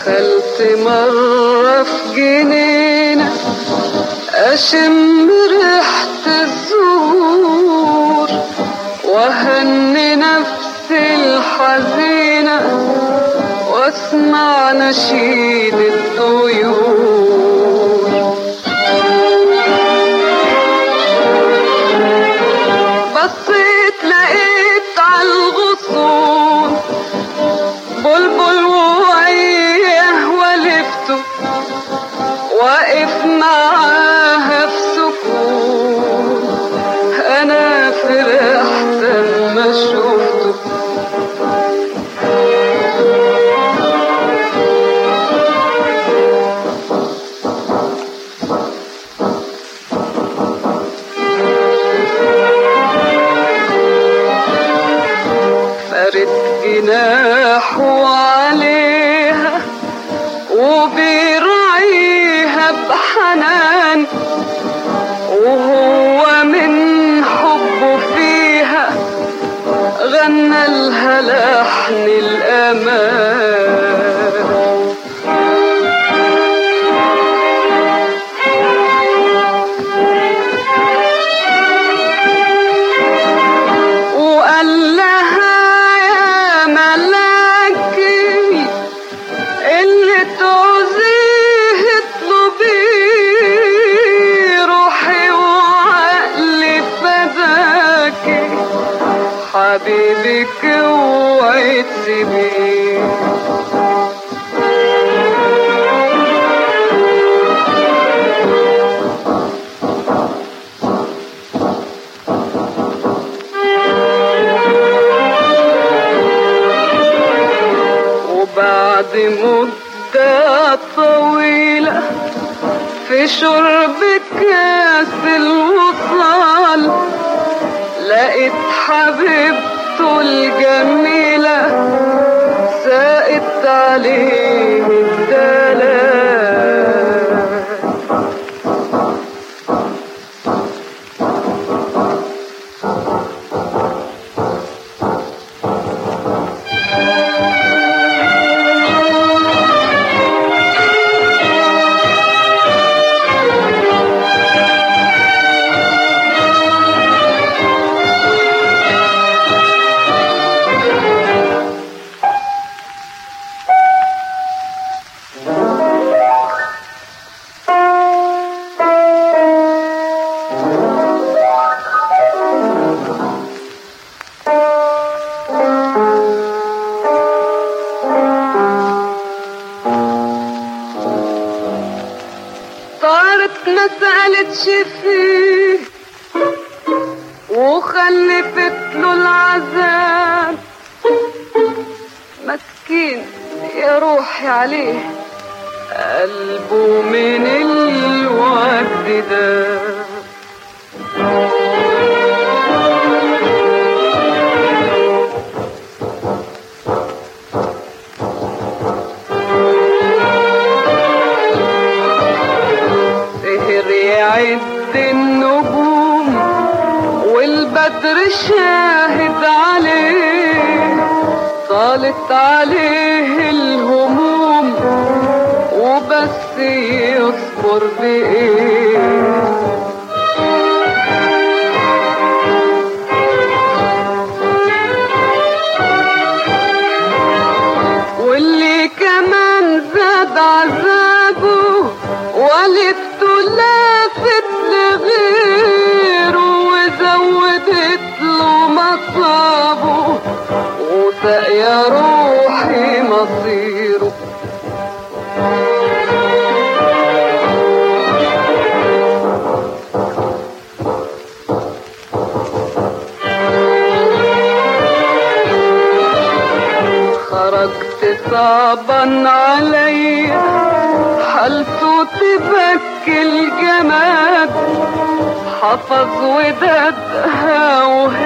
دخلت مرة في جنينة أشم ريحة الزهور وهني نفسي الحزينة واسمع نشيد الطيور بصيت لقيت على الغصون بلبل وعيه ولفته واقف معاها في سكون انا فرحت لما شفته فرد جناحه عليها وبيراعيها بحنان وهو من حبه فيها غنى لها لحن الأمان وقال لها يا ملاكي اللي تعوزيه اطلبيه روحي وعقلي فداكي حبيبك اوعي تسيبيه وبعد مدة طويلة في شرب كاس الوصال لقيت حبيبته الجميلة ساقت عليه الدلال طارت ما سألتش فيه وخلفت له العذاب مسكين يا روحي عليه قلبه من الوجد ده سهر يعد النجوم والبدر شاهد عليه طالت عليه الهموم وبس يصبر بإيه واللي كمان زاد عذابه ولدته لافت لغيره وزودت له مصابه وسق يا روحي مصيره خرجت صعبا عليا حالته تبكي الجماد حفظ ودادها وهي